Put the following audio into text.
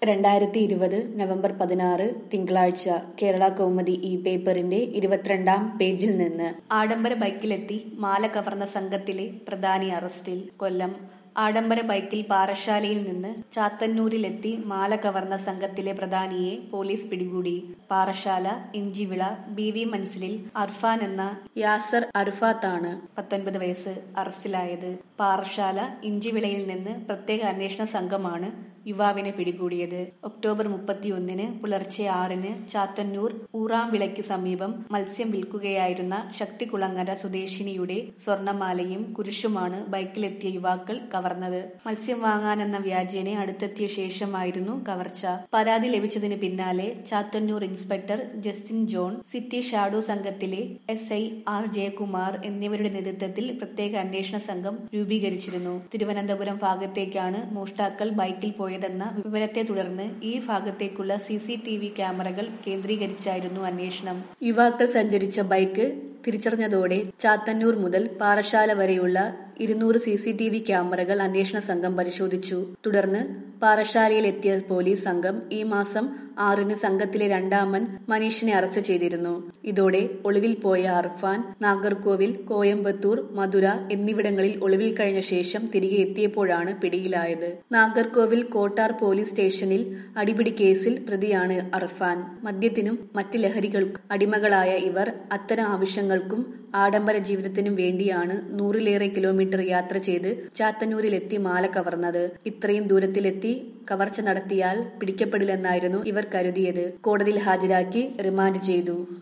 രണ്ടായിരത്തി ഇരുപത് നവംബർ പതിനാറ് തിങ്കളാഴ്ച കേരള കൗമുദി ഈ പേപ്പറിന്റെ ഇരുപത്തിരണ്ടാം പേജിൽ നിന്ന് ആഡംബര ബൈക്കിലെത്തി മാല കവർന്ന സംഘത്തിലെ പ്രധാനി അറസ്റ്റിൽ കൊല്ലം ആഡംബര ബൈക്കിൽ പാറശാലയിൽ നിന്ന് ചാത്തന്നൂരിലെത്തി മാല കവർന്ന സംഘത്തിലെ പ്രധാനിയെ പോലീസ് പിടികൂടി പാറശാല ഇഞ്ചിവിള ബി വി മൻസിലിൽ അർഫാൻ എന്ന യാസർ അർഫാത്താണ് പത്തൊൻപത് വയസ്സ് അറസ്റ്റിലായത് പാറശാല ഇഞ്ചിവിളയിൽ നിന്ന് പ്രത്യേക അന്വേഷണ സംഘമാണ് യുവാവിനെ പിടികൂടിയത് ഒക്ടോബർ മുപ്പത്തിയൊന്നിന് പുലർച്ചെ ആറിന് ചാത്തന്നൂർ ഊറാംവിളയ്ക്ക് സമീപം മത്സ്യം വിൽക്കുകയായിരുന്ന ശക്തികുളങ്ങര സ്വദേശിനിയുടെ സ്വർണമാലയും കുരിശുമാണ് ബൈക്കിലെത്തിയ യുവാക്കൾ കവർന്നത് മത്സ്യം വാങ്ങാനെന്ന വ്യാജേനെ അടുത്തെത്തിയ ശേഷമായിരുന്നു കവർച്ച പരാതി ലഭിച്ചതിന് പിന്നാലെ Chathannoor inspector Justin John city shadow സംഘത്തിലെ എസ് ഐ ആർ ജയകുമാർ എന്നിവരുടെ നേതൃത്വത്തിൽ പ്രത്യേക അന്വേഷണ സംഘം രൂപീകരിച്ചിരുന്നു തിരുവനന്തപുരം ഭാഗത്തേക്കാണ് മോഷ്ടാക്കൾ ബൈക്കിൽ പോയതെന്ന വിവരത്തെ തുടർന്ന് ഈ ഭാഗത്തേക്കുള്ള സി സി ടി വി ക്യാമറകൾ കേന്ദ്രീകരിച്ചായിരുന്നു അന്വേഷണം യുവാക്കൾ സഞ്ചരിച്ച ബൈക്ക് തിരിച്ചറിഞ്ഞതോടെ ചാത്തന്നൂർ മുതൽ പാറശാല വരെയുള്ള ഇരുന്നൂറ് സി സി ടി വി ക്യാമറകൾ അന്വേഷണ സംഘം പരിശോധിച്ചു തുടർന്ന് പാറശാലയിലെത്തിയ പോലീസ് സംഘം ഈ മാസം ആറിന് സംഘത്തിലെ രണ്ടാമൻ മനീഷിനെ അറസ്റ്റ് ചെയ്തിരുന്നു ഇതോടെ ഒളിവിൽ പോയ അർഫാൻ നാഗർകോവിൽ കോയമ്പത്തൂർ മധുര എന്നിവിടങ്ങളിൽ ഒളിവിൽ കഴിഞ്ഞ ശേഷം തിരികെ എത്തിയപ്പോഴാണ് പിടിയിലായത് നാഗർകോവിൽ കോട്ടാർ പോലീസ് സ്റ്റേഷനിൽ അടിപിടി കേസിൽ പ്രതിയാണ് അർഫാൻ മദ്യത്തിനും മറ്റ് ലഹരികൾക്കും അടിമകളായ ഇവർ അത്തരം ആവശ്യങ്ങൾക്കും ആഡംബര ജീവിതത്തിനും വേണ്ടിയാണ് നൂറിലേറെ കിലോമീറ്റർ യാത്ര ചെയ്ത് ചാത്തന്നൂരിലെത്തി മാല കവർന്നത് ഇത്രയും ദൂരത്തിലെത്തി കവർച്ച നടത്തിയാൽ പിടിക്കപ്പെടില്ലെന്നായിരുന്നു ഇവർ കരുതിയത് കോടതിയിൽ ഹാജരാക്കി റിമാൻഡ് ചെയ്തു